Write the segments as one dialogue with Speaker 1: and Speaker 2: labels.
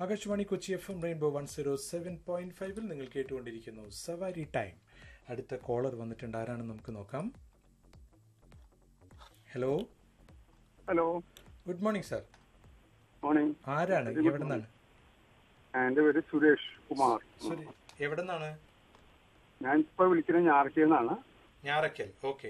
Speaker 1: Akashvani Kochi F M rainbow one zero seven point ഫൈവിൽ നിങ്ങൾ കേട്ടുകൊണ്ടിരിക്കുന്നു സവാരി ടൈം അടുത്ത കോളർ വന്നിട്ടുണ്ട് ആരാണെന്ന് നമുക്ക് നോക്കാം hello
Speaker 2: hello
Speaker 1: good morning sir
Speaker 2: morning
Speaker 1: ആരാണ് എവിടെ നിന്നാണ്
Speaker 2: എന്റെ പേര് സുരേഷ് കുമാർ
Speaker 1: ശരി എവിടെ നിന്നാണ്
Speaker 2: ഞാൻ ഇപ്പൊ വിളിക്കുന്നത് ഞാറക്കയെന്നാണ്
Speaker 1: ഞാറക്കൽ ഓക്കെ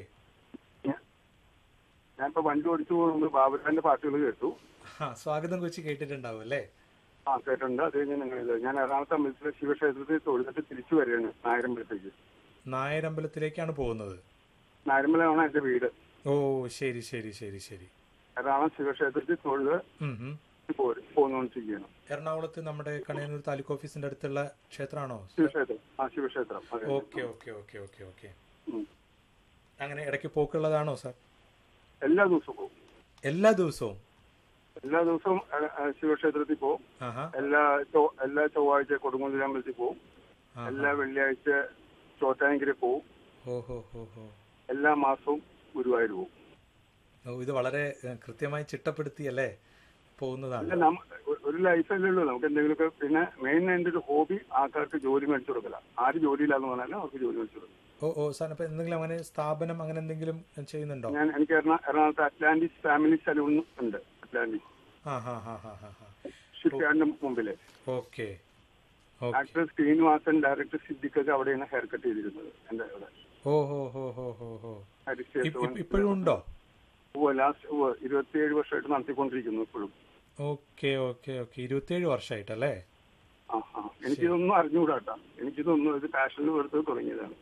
Speaker 2: ഞാൻ ഇപ്പൊ വണ്ടി ഓടിച്ചു പോകുമ്പോൾ ബാബുരാന്റെ പാട്ടുകൾ കേട്ടു
Speaker 1: ആ സ്വാഗതം കൊച്ചി കേട്ടിട്ടുണ്ടാവും അല്ലേ
Speaker 2: ആ കേട്ടിട്ടുണ്ട് അത് കഴിഞ്ഞ് നിങ്ങൾ ഇത് ഞാൻ എറണാകുളത്തെ അമ്പലത്തിലെ ശിവക്ഷേത്രത്തിൽ തൊഴുതിട്ട് തിരിച്ചു വരികയാണ് നായരമ്പലത്തേക്ക്
Speaker 1: നായരമ്പലത്തിലേക്കാണ് പോകുന്നത്
Speaker 2: നായരമ്പലമാണ് എന്റെ വീട്
Speaker 1: ഓ ശരി ശരി ശരി ശരി
Speaker 2: എറണാകുളം ശിവക്ഷേത്രത്തിൽ തൊഴുത്
Speaker 1: ഉം, ഉം.
Speaker 2: പോരും പോന്നുകൊണ്ടിരിക്കുകയാണ്
Speaker 1: എറണാകുളത്ത് നമ്മുടെ കണയന്നൂർ താലൂക്ക് ഓഫീസിന്റെ അടുത്തുള്ള ക്ഷേത്രമാണോ
Speaker 2: ശിവക്ഷേത്രം ആ ശിവക്ഷേത്രം അതെ
Speaker 1: okay okay okay okay okay
Speaker 2: ഉം.
Speaker 1: അങ്ങനെ ഇടയ്ക്ക് പോക്കുള്ളതാണോ സാർ
Speaker 2: എല്ലാ ദിവസവും പോകും
Speaker 1: എല്ലാ ദിവസവും
Speaker 2: എല്ലാ ദിവസവും എ, എ, ശിവക്ഷേത്രത്തിൽ പോകും
Speaker 1: ആഹാ
Speaker 2: എല്ലാ ചൊ- എല്ലാ ചൊവ്വാഴ്ച കൊടുങ്ങല്ലൂർ അമ്പലത്തിൽ പോകും
Speaker 1: ആ.
Speaker 2: എല്ലാ വെള്ളിയാഴ്ച ചോറ്റാങ്കിരി പോകും
Speaker 1: ഓ ഹോ ഹോ ഹോ
Speaker 2: എല്ലാ മാസവും ഗുരുവായൂർ പോകും
Speaker 1: ഓ ഇത് വളരെ ഏഹ്, കൃത്യമായി ചിട്ടപ്പെടുത്തിയല്ലേ പോകുന്നതാണ്
Speaker 2: അല്ല നമ്മ ഒ- ഒരു ലൈഫല്ലേ ഉള്ളൂ നമുക്ക് എന്തെങ്കിലുമൊക്കെ പിന്നെ മെയിൻ എൻ്റെ ഒരു ഹോബി ആൾക്കാർക്ക് ജോലി മേടിച്ചു കൊടുക്കല ആര് ജോലിയില്ലാന്ന് പറഞ്ഞാലും അവർക്ക് ജോലി മേടിച്ചു കൊടുക്കും
Speaker 1: ഓ ഓ സാർ അപ്പൊ എന്തെങ്കിലും അങ്ങനെ സ്ഥാപനം അങ്ങനെ എന്തെങ്കിലും ചെയ്യുന്നുണ്ടോ
Speaker 2: ഞാൻ എനിക്ക് എറണാ എറണാകുളത്ത് അറ്റ്ലാന്റിസ് ഫാമിലി സലൂൺ ഉണ്ട് അറ്റ്ലാന്റിസ്
Speaker 1: ആ ഹാ ഹാ ഹാ ഹാ ഹാ
Speaker 2: ഷിപ്പ് യാർഡിന്റെ മുമ്പില്
Speaker 1: okay okay
Speaker 2: actor Sreenivasan director സിദ്ദിഖൊക്കെ അവിടെയാണ് ഹെയർ കട്ട് ചെയ്തിരുന്നത് എന്റെ അവിടെ
Speaker 1: ഓ ഹോ ഹോ ഹോ ഹോ ഹോ
Speaker 2: ഹരിശ്ചേത്ര
Speaker 1: ഇപ്പ- ഇപ്പ- ഇപ്പോഴും ഉണ്ടോ
Speaker 2: ലാസ്റ്റ് ഇരുപത്തിയേഴ് വർഷമായിട്ട് നടത്തിക്കൊണ്ടിരിക്കുന്നു ഇപ്പോഴും
Speaker 1: ഓക്കെ ഓക്കെ ഓക്കെ ഇരുപത്തിയേഴ് വർഷമായിട്ടല്ലേ
Speaker 2: ആ ആ എനിക്കിതൊന്നും അറിഞ്ഞുകൂടാട്ടാ എനിക്കിതൊന്നും ഇത് പാഷനിൽ വെറുതെ തുടങ്ങിയതാണ്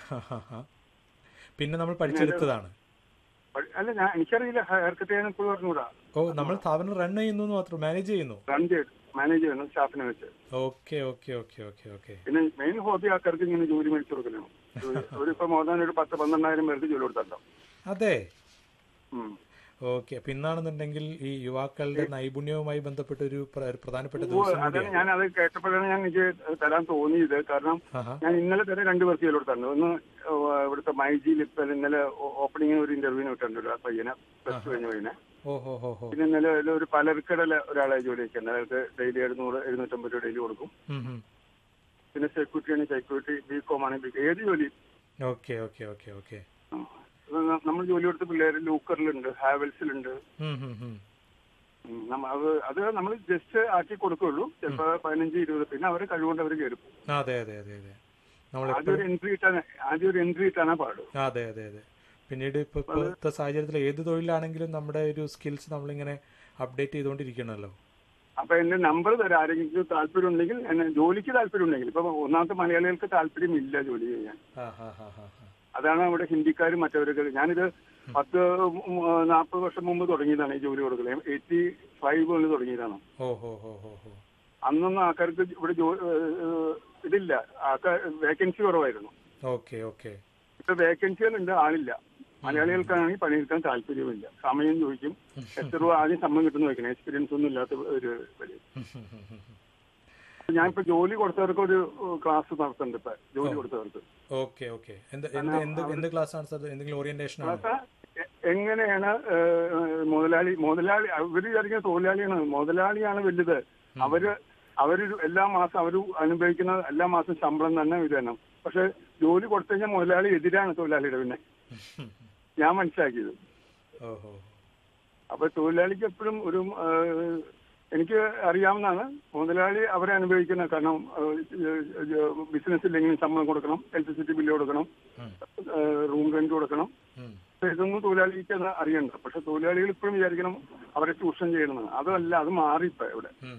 Speaker 1: പിന്നെ നമ്മൾ പഠിച്ചെടുത്തതാണ്
Speaker 2: പ- അല്ല ഞാൻ എനിക്കറിയില്ല ഹെയർ കട്ട് ചെയ്യാൻ ഇപ്പോഴും അറിഞ്ഞുകൂടാ
Speaker 1: ഓ നമ്മൾ സ്ഥാപനം റൺ ചെയ്യുന്നു എന്ന് മാത്രം മാനേജ് ചെയ്യുന്നു
Speaker 2: റൺ ചെയ്ത് മാനേജ് ചെയ്യണം സ്റ്റാഫിനെ വെച്ച്
Speaker 1: okay okay okay okay okay
Speaker 2: പിന്നെ മെയിൻ ഹോബി ആൾക്കാർക്ക് ഇങ്ങനെ ജോലി മേടിച്ചു കൊടുക്കണം അവരിപ്പോ മോദാൻ ഒരു പത്ത് പന്ത്രണ്ടായിരം പേർക്ക് ജോലി കൊടുത്തല്ലോ
Speaker 1: അതെ
Speaker 2: ഉം.
Speaker 1: ഓക്കെ പിന്നാണെന്നുണ്ടെങ്കിൽ ഈ യുവാക്കളുടെ നൈപുണ്യവുമായി ബന്ധപ്പെട്ട ഒരു പ്ര- ഒരു പ്രധാനപ്പെട്ട
Speaker 2: ഓ,
Speaker 1: ദിവസം
Speaker 2: അതാണ്
Speaker 1: കൂടിയാണ്
Speaker 2: ഞാൻ അത് കേട്ടപ്പോഴാണ് ഞാൻ എനിക്ക് തരാൻ തോന്നിയത് കാരണം
Speaker 1: ആഹാ.
Speaker 2: ഞാൻ ഇന്നലെ തന്നെ രണ്ട് പേർക്ക് ജോലി കൊടുത്തിട്ടുണ്ട് ഒന്ന് ഓ, ഇവിടുത്തെ മൈജിയിൽ ഇപ്പൊ ഇന്നലെ ഓപ്പണിംഗ് ഒരു ഇന്റർവ്യൂവിന് വിട്ടിട്ടുണ്ട് ഒരു പയ്യനെ പ്ലസ് ടു കഴിഞ്ഞ പയ്യനെ
Speaker 1: ഓ ഹോ ഹോ ഹോ
Speaker 2: പിന്നെ ഇന്നലെ ഒരു- ഒരു പലർക്കടല ഒരാളെ ജോലി വെക്കുന്നുണ്ട് അയാൾക്ക് ഡെയിലി എഴുന്നൂറ് എഴുന്നൂറ്റമ്പത് രൂപ ഡെയിലി കൊടുക്കും
Speaker 1: ഉം, ഉം.
Speaker 2: പിന്നെ സെക്യൂരിറ്റി ആണ് സെക്യൂരിറ്റി ബി കോം ആണ് ബി ഏത് ജോലി
Speaker 1: ഓക്കെ ഓക്കെ ഓക്കെ ഓക്കെ
Speaker 2: ആ. ഇത് ന- നമ്മൾ ജോലി കൊടുത്ത പിള്ളേർ ലൂക്കറിലുണ്ട് ഹാവൽസിലുണ്ട്
Speaker 1: ഉം, ഉം, ഉം.
Speaker 2: ഉം, നമ്മ- അത് അത് നമ്മൾ ജസ്റ്റ് ആക്കി കൊടുക്കുള്ളൂ ചിലപ്പോ പതിനഞ്ച് ഇരുപത് പിന്നെ അവരെ കഴിവുകൊണ്ട് അവർ കയറും
Speaker 1: ആ, അതെ അതെ അതെ അതെ നമ്മൾ
Speaker 2: ആദ്യം ഒരു എൻട്രി ഇട്ടാണ് ആദ്യം ഒരു എൻട്രി ഇട്ടാണ് പാട്
Speaker 1: അതെ അതെ അതെ പിന്നീട് ഇപ്പൊ ഇപ്പോഴത്തെ സാഹചര്യത്തിൽ ഏത് തൊഴിലാണെങ്കിലും നമ്മുടെ ഒരു സ്കിൽസ് നമ്മളിങ്ങനെ അപ്ഡേറ്റ് ചെയ്തുകൊണ്ടിരിക്കണമല്ലോ
Speaker 2: അപ്പൊ എന്റെ നമ്പർ തരാം ആരെങ്കിലും താല്പര്യം ഉണ്ടെങ്കിൽ എന്നെ ജോലിക്ക് താല്പര്യം ഉണ്ടെങ്കിൽ ഇപ്പൊ ഒന്നാമത്തെ മലയാളികൾക്ക് താല്പര്യമില്ല ജോലി ചെയ്യാൻ
Speaker 1: ആ ഹാ ഹാ ഹാ ഹാ
Speaker 2: അതാണ് നമ്മുടെ ഹിന്ദിക്കാരും മറ്റവരൊക്കെ ഞാനിത് പത്ത് നാൽപ്പത് വർഷം മുമ്പ് തുടങ്ങിയതാണ് ഈ ജോലി കൊടുക്കൽ എയ്റ്റി ഫൈവ് കൊണ്ട് തുടങ്ങിയതാണ്
Speaker 1: ഓ ഹോ ഹോ ഹോ ഹോ
Speaker 2: അന്നൊന്നും ആൾക്കാർക്ക് ഇവിടെ ജോ- ഏഹ് ഇതില്ല ആൾക്കാർ വേക്കൻസി കുറവായിരുന്നു
Speaker 1: ഓക്കെ ഓക്കെ
Speaker 2: ഇപ്പൊ വേക്കൻസികളുണ്ട് ആളില്ല മലയാളികൾക്കാണെങ്കിൽ പണിയെടുക്കാൻ താല്പര്യമില്ല സമയം ചോദിക്കും എത്ര രൂപ ആദ്യം ശമ്പളം കിട്ടുന്ന ചോദിക്കണം എക്സ്പീരിയൻസ് ഒന്നും ഇല്ലാത്ത ഒരു വലിയ ഞാനിപ്പോ ജോലി കൊടുത്തവർക്ക് ഒരു ക്ലാസ് നടത്തുന്നുണ്ട് ഇപ്പൊ ജോലി കൊടുത്തവർക്ക്
Speaker 1: ഓക്കെ ഓക്കെ എന്ത് എന്ത് എന്ത് എന്ത് ക്ലാസ് ആണ് സാർ എന്തെങ്കിലും ഓറിയന്റേഷൻ ആണോ
Speaker 2: ക്ലാസ് എ- എങ്ങനെയാണ് ഏഹ്, മുതലാളി മുതലാളി അവര് വിചാരിക്കുന്ന തൊഴിലാളിയാണ് മുതലാളിയാണ് വലുത് അവര് അവര് എല്ലാ മാസം അവർ അനുഭവിക്കുന്ന എല്ലാ മാസം ശമ്പളം തന്നെ വിതരണം പക്ഷെ ജോലി കൊടുത്തു കഴിഞ്ഞാൽ മുതലാളി എതിരാണ് തൊഴിലാളിയുടെ പിന്നെ ഞാൻ മനസ്സിലാക്കിയത്
Speaker 1: ഓഹോ
Speaker 2: അപ്പൊ തൊഴിലാളിക്ക് എപ്പോഴും ഒരു ഏഹ്, എനിക്ക് അറിയാവുന്നതാണ് മുതലാളി അവരെ അനുഭവിക്കുന്ന കാരണം ബിസിനസ് ഇല്ലെങ്കിലും ശമ്പളം കൊടുക്കണം ഇലക്ട്രിസിറ്റി ബില്ല് കൊടുക്കണം
Speaker 1: ഉം.
Speaker 2: റൂം റെന്റ് കൊടുക്കണം
Speaker 1: ഉം.
Speaker 2: പക്ഷെ ഇതൊന്നും തൊഴിലാളിക്ക് അത് അറിയണ്ട പക്ഷെ തൊഴിലാളികൾ ഇപ്പോഴും വിചാരിക്കണം അവരെ ചൂഷണം ചെയ്യണമെന്ന് അതല്ല അത് മാറി ഇപ്പൊ ഇവിടെ
Speaker 1: ഉം.